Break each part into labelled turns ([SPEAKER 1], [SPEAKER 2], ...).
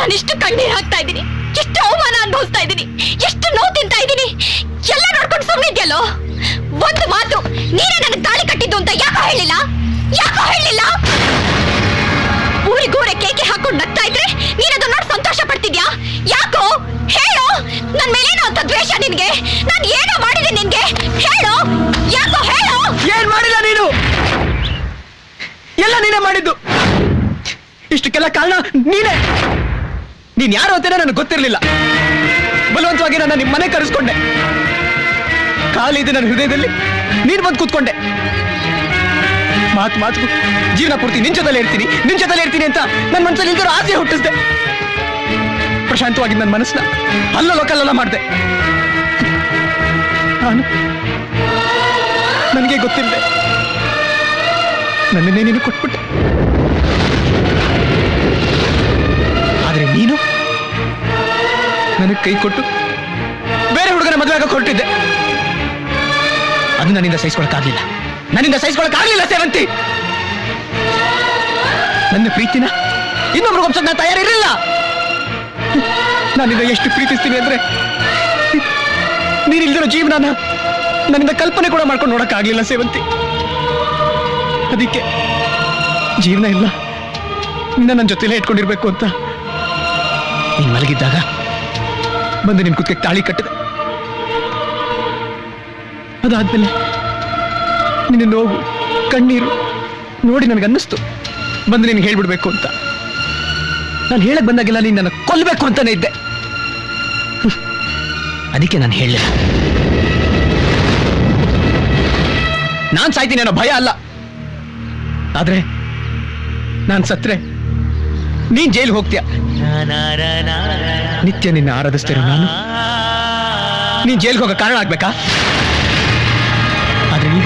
[SPEAKER 1] ನಾನಿಷ್ಟು ಕಣ್ಣೀರ್ ಹಾಕ್ತಾ ಇದ್ದೀನಿ ಎಷ್ಟು ಅವಮಾನ ಅನುಭವಿಸ್ತಾ ಇದ್ದೀನಿ ಎಷ್ಟು ನೋವು ತಿಂತಾ ಇದ್ದೀನಿ ಎಲ್ಲ ನೋಡ್ಕೊಂಡು ಸುಮ್ಮನಿದ್ಯಲ್ಲೋ ಒಂದು ಮಾತು ನೀನೇ ನನಗೆ ತಾಳಿ ಕಟ್ಟಿದ್ದು ಅಂತ ಯಾಕೋ ಹೇಳಿಲ್ಲ ಯಾಕೋ ಹೇಳಿಲ್ಲ ಊರಿಗೂರೆ ಕೇಕೆ ಹಾಕೊಂಡು ನಗ್ತಾ ಇದ್ರೆ ನೀನ್ ಅದನ್ನ ನೋಡಿ ಸಂತೋಷ ಪಡ್ತಿದ್ಯಾ ಯಾಕೋ ಹೇಳು ನನ್ ಮೇಲೇನೋ ಅಂತ ದ್ವೇಷ ನಿನ್ಗೆ ನಾನು ಏನೋ ಮಾಡಿದೆ ನಿನ್ಗೆ ಹೇಳು ಯಾಕೋ ಹೇಳು
[SPEAKER 2] ಏನ್ ಮಾಡಿಲ್ಲ ನೀನು ಎಲ್ಲ ನೀನೇ ಮಾಡಿದ್ದು ಇಷ್ಟಕ್ಕೆಲ್ಲ ಕಾರಣ ನೀನೇ ನೀನ್ ಯಾರು ಅಂತಾನೆ ನನಗೆ ಗೊತ್ತಿರ್ಲಿಲ್ಲ ಬಲವಂತವಾಗಿ ನನ್ನ ನಿಮ್ ಮನೆ ಕರೆಸ್ಕೊಂಡೆ ಕಾಲಿದೆ ನನ್ನ ಹೃದಯದಲ್ಲಿ ನೀನ್ ಬಂದು ಕೂತ್ಕೊಂಡೆ ಮಾತು ಮಾತು ಜೀವನ ಪೂರ್ತಿ ನಿನ್ ಜೊತೆಲೇ ಇರ್ತೀನಿ ನಿನ್ ಜೊತೆಲೇ ಇರ್ತೀನಿ ಅಂತ ನನ್ನ ಮನಸ್ಸಲ್ಲಿ ಇಲ್ದಿರೋ ಆಸೆ ಹುಟ್ಟಿಸ್ದೆ ಪ್ರಶಾಂತವಾಗಿ ನನ್ನ ಮನಸ್ಸನ್ನ ಅಲ್ಲಲ್ಲೋ ಕಲ್ಲಲ್ಲ ಮಾಡಿದೆ ನಾನು ನನಗೆ ಗೊತ್ತಿಲ್ಲದೆ ನನ್ನನ್ನೇ ನೀನು ಕೊಟ್ಬಿಟ್ಟೆ ಆದ್ರೆ ನೀನು ನನಗೆ ಕೈ ಕೊಟ್ಟು ಬೇರೆ ಹುಡುಗನ ಮದುವೆ ಆಗಕ್ಕೆ ಹೊರಟಿದ್ದೆ ಅದು ನನ್ನಿಂದ ಸಹಿಸ್ಕೊಳಕ್ಕಾಗ್ಲಿಲ್ಲ ನನ್ನಿಂದ ಸಹಿಸ್ಕೊಳಕ್ಕಾಗ್ಲಿಲ್ಲ ಸೇವಂತಿ ನನ್ನ ಪ್ರೀತಿನ ಇನ್ನೊಬ್ರಿಗೆ ಒಪ್ಸಕ್ ನಾನು ತಯಾರಿರಲಿಲ್ಲ ನಾನಿಂದ ಎಷ್ಟು ಪ್ರೀತಿಸ್ತೀನಿ ಅಂದ್ರೆ ನೀನಿಲ್ದಿರೋ ಜೀವನನ ನನ್ನಿಂದ ಕಲ್ಪನೆ ಕೂಡ ಮಾಡ್ಕೊಂಡು ನೋಡಕ್ಕಾಗ್ಲಿಲ್ಲ ಸೇವಂತಿ ಅದಕ್ಕೆ ಜೀವನ ಇಲ್ಲ ನಿನ್ನ ನನ್ನ ಜೊತೆಲೇ ಇಟ್ಕೊಂಡಿರ್ಬೇಕು ಅಂತ ನೀನ್ ಮಲಗಿದ್ದಾಗ ಬಂದು ನಿನ್ ಕುತ್ತಿಗೆ ತಾಳಿ ಕಟ್ಟಿದೆ ಅದಾದ್ಮೇಲೆ ನಿನ್ನ ನೋವು ಕಣ್ಣೀರು ನೋಡಿ ನನಗನ್ನಿಸ್ತು ಬಂದು ನಿನ್ಗೆ ಹೇಳ್ಬಿಡ್ಬೇಕು ಅಂತ ನಾನು ಹೇಳಕ್ ಬಂದಾಗೆಲ್ಲ ನೀನ್ ನನ್ನ ಕೊಲ್ಬೇಕು ಅಂತಾನೆ ಇದ್ದೆ ಹ್ಮ್. ಅದಕ್ಕೆ ನಾನು ಹೇಳಲಿಲ್ಲ ನಾನ್ ಸಾಯ್ತೀನಿ ಅನ್ನೋ ಭಯ ಅಲ್ಲ ಆದ್ರೆ ನಾನ್ ಸತ್ರೆ ನೀನ್ ಜೈಲಿಗೆ ಹೋಗ್ತೀಯ ನಿತ್ಯ ನಿನ್ನ ಆರಾಧಿಸ್ತಿರೋ ನಾನು ನೀನ್ ಜೈಲಿಗೆ ಹೋಗೋ ಕಾರಣ ಆಗ್ಬೇಕಾ ಆದ್ರೆ ಈಗ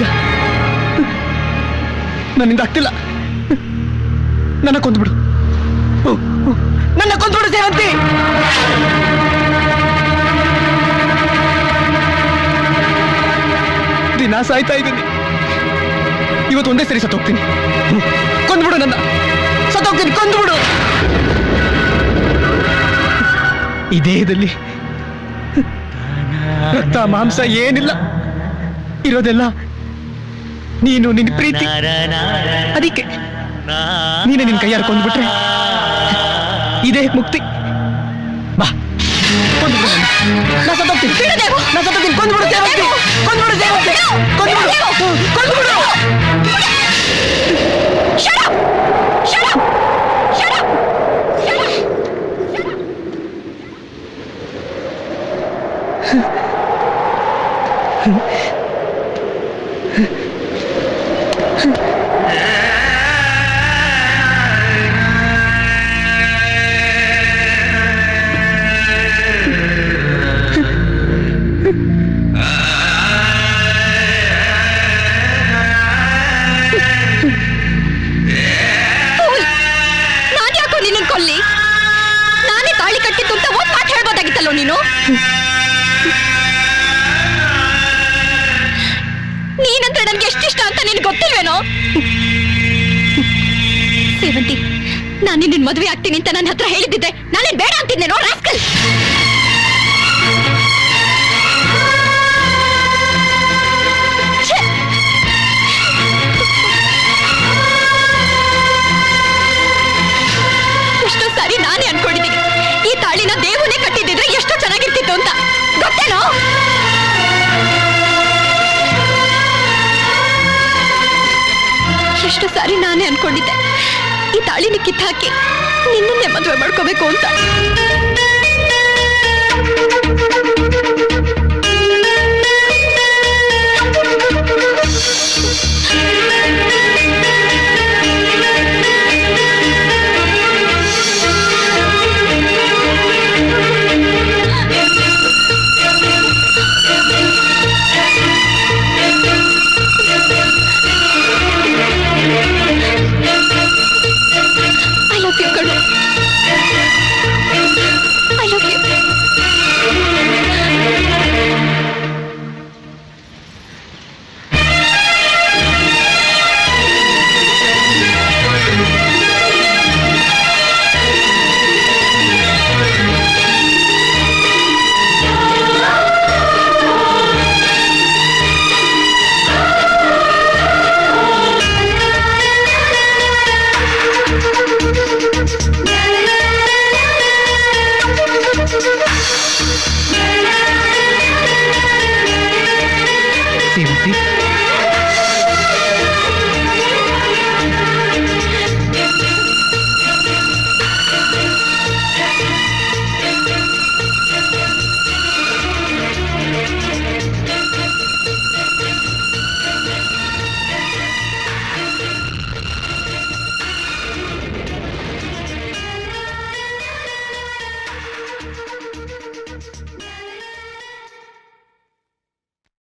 [SPEAKER 2] ನನ್ನಿಂದ ಆಗ್ತಿಲ್ಲ ನನ್ನ ಕೊಂದ್ಬಿಡು ಹ್ಮ್, ಹ್ಮ್. ನನ್ನ ಕೊಂದ್ಬಿಡು ಸೇವಂತಿ ದಿನ ಸಾಯ್ತಾ ಇದ್ದೀನಿ ಇವತ್ತು ಒಂದೇ ಸರಿ ಸತ್ತೋಗ್ತೀನಿ ಹ್ಮ್. ಕೊಂದ್ಬಿಡು ನನ್ನ ಸತ್ತೋಗ್ತೀನಿ ಕೊಂದ್ಬಿಡು ಈ ದೇಹದಲ್ಲಿ ರಕ್ತ ಮಾಂಸ ಏನಿಲ್ಲ ಇರೋದೆಲ್ಲ ನೀನು ನಿನ್ನ ಪ್ರೀತಿ ಅದಕ್ಕೆ ನೀನೆ ನಿನ್ ಕೈಯಾರ ಕೊಂದ್ಬಿಟ್ರೆ ಇದೇ ಮುಕ್ತಿ ಬಾ ಕೊಂದ್ಬಿಡು ನನ್ನ. ನಾ ಸತ್ತೋಗ್ತೀನಿ ನಾ ಸತ್ತೋಗ್ತೀನಿ ಕೊಂದ್ಬಿಡು ಸೇವಂತಿ ಕೊಂದ್ಬಿಡು ಸೇವಂತಿ ಕೊಂದ್ಬಿಡು ಹ್ಮ್, ಕೊಂದ್ಬಿಡು
[SPEAKER 1] Shut up! Shut up! Shut up! Shut up! Fool! ನಾನ್ ಯಾಕೋ ನಿನ್ನ ಕೊಲ್ಲಿ ನಾನೇ ತಾಳಿ ಕಟ್ಟಿದ್ದು ಅಂತ ಒಂದ್ ಮಾತು ಹೇಳ್ಬೋದಾಗಿತ್ತಲ್ಲೋ ನೀನು ನೀನಂದ್ರೆ ನನ್ಗೆ ಎಷ್ಟಿಷ್ಟ ಅಂತ ನಿನ್ ಗೊತ್ತಿಲ್ವೇನೋ ಸೇವಂತಿ ನಾನು ನಿನ್ನ ಮದುವೆ ಆಗ್ತೀನಿ ಅಂತ ನನ್ನ ಹತ್ರ ಹೇಳಿದ್ದಿದ್ದೆ ನಾನೇನ್ ಬೇಡ ಅಂತಿದ್ನೇನೋ ರಾಸ್ಕಲ್ ಛೆ! ಎಷ್ಟೋ ಸಾರಿ ನಾನೇ ಅನ್ಕೊಂಡಿದ್ದೀನಿ ಈ ತಾಳಿನ ದೇವನೇ ಕಟ್ಟಿದ್ದಿದ್ರೆ ಎಷ್ಟೋ ಚೆನ್ನಾಗಿರ್ತಿತ್ತು ಅಂತ ಗೊತ್ತೇನೋ ಎಷ್ಟೋ ಸಾರಿ ನಾನೇ ಅನ್ಕೊಂಡಿದ್ದೆ ಈ ತಾಳಿನ ಕಿತ್ತಾಕಿ ನಿನ್ನನ್ನೇ ಮದುವೆ ಮಾಡ್ಕೋಬೇಕು ಅಂತ